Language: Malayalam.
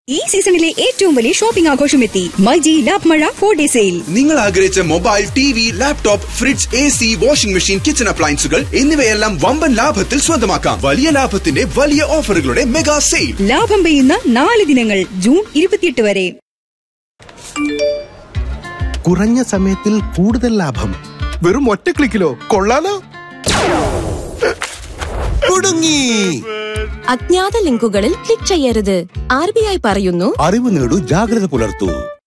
ഈ സീസണിലെ ഏറ്റവും വലിയ ഷോപ്പിംഗ് ആഘോഷം എത്തി മൈജി ലാഭ് മഴ ഫോർ ഡേ സെയിൽ നിങ്ങൾ ആഗ്രഹിച്ച mobile T V laptop fridge A C washing machine kitchen അപ്ലയൻസുകൾ എന്നിവയെല്ലാം വമ്പൻ ലാഭത്തിൽ സ്വന്തമാക്കാം വലിയ ലാഭത്തിന്റെ വലിയ ഓഫറുകളുടെ മെഗാ സെയിൽ ലാഭം പെയ്യുന്ന നാല് ദിനങ്ങൾ ജൂൺ ഇരുപത്തിയെട്ട് വരെ കുറഞ്ഞ സമയത്തിൽ കൂടുതൽ ലാഭം വെറും ഒറ്റ ക്ലിക്കിലോ കൊള്ളാലോ കുടുങ്ങി അജ്ഞാത ലിങ്കുകളിൽ ക്ലിക്ക് ചെയ്യരുത് ആർ ബി ഐ പറയുന്നു അറിവ് നേടൂ ജാഗ്രത പുലർത്തൂ